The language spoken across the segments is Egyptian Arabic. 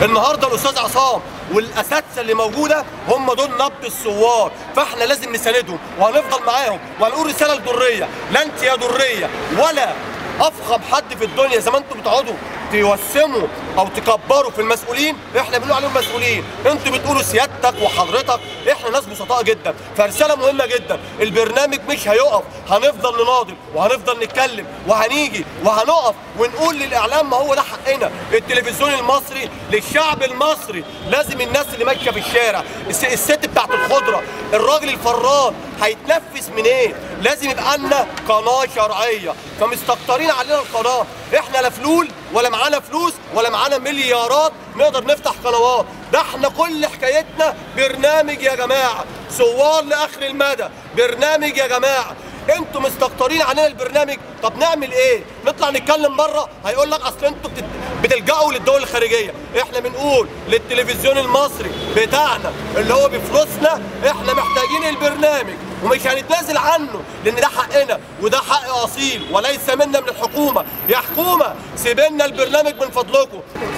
النهارده الاستاذ عصام والاساتذه اللي موجوده هم دول نبض الثوار فاحنا لازم نساندهم وهنفضل معاهم وهنقول رساله لدريه لا انت يا دريه ولا افخم حد في الدنيا زي ما انتم بتقعدوا توسموا او تكبروا في المسؤولين احنا بنقول عليهم مسؤولين انتوا بتقولوا سيادتك وحضرتك احنا ناس بسطاء جدا فرساله مهمه جدا البرنامج مش هيقف هنفضل نناضل وهنفضل نتكلم وهنيجي وهنقف ونقول للاعلام ما هو ده حقنا التلفزيون المصري للشعب المصري لازم الناس اللي ماشيه في الشارع الس- الست بتاعت الخضره الراجل الفران هيتنفس منين لازم يبقى لنا قناه شرعيه فمستكترين علينا القناه احنا لا فلول ولا معانا فلوس ولا معانا مليارات نقدر نفتح قنوات ده احنا كل حكايتنا برنامج يا جماعه ثوار لاخر المدى برنامج يا جماعه انتوا مستكترين علينا البرنامج طب نعمل ايه نطلع نتكلم بره هيقول لك اصل انتوا بتت... بتلجأوا للدول الخارجيه احنا بنقول للتلفزيون المصري بتاعنا اللي هو بفلوسنا احنا محتاجين البرنامج ومش هنتنازل عنه لان ده حقنا وده حق اصيل وليس منا من الحكومه يا حكومه سيبنا البرنامج من فضلكم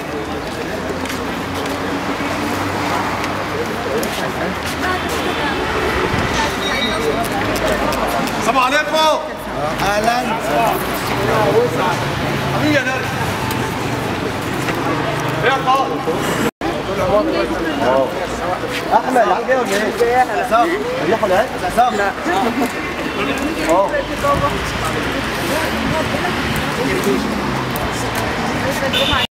السلام عليكم اهلا حبيبي يا ناس ايه يا طارق احمد العيال جايه ولا ايه؟ جايه عصام ريح ولا ايه؟ عصام لا اه الجمعة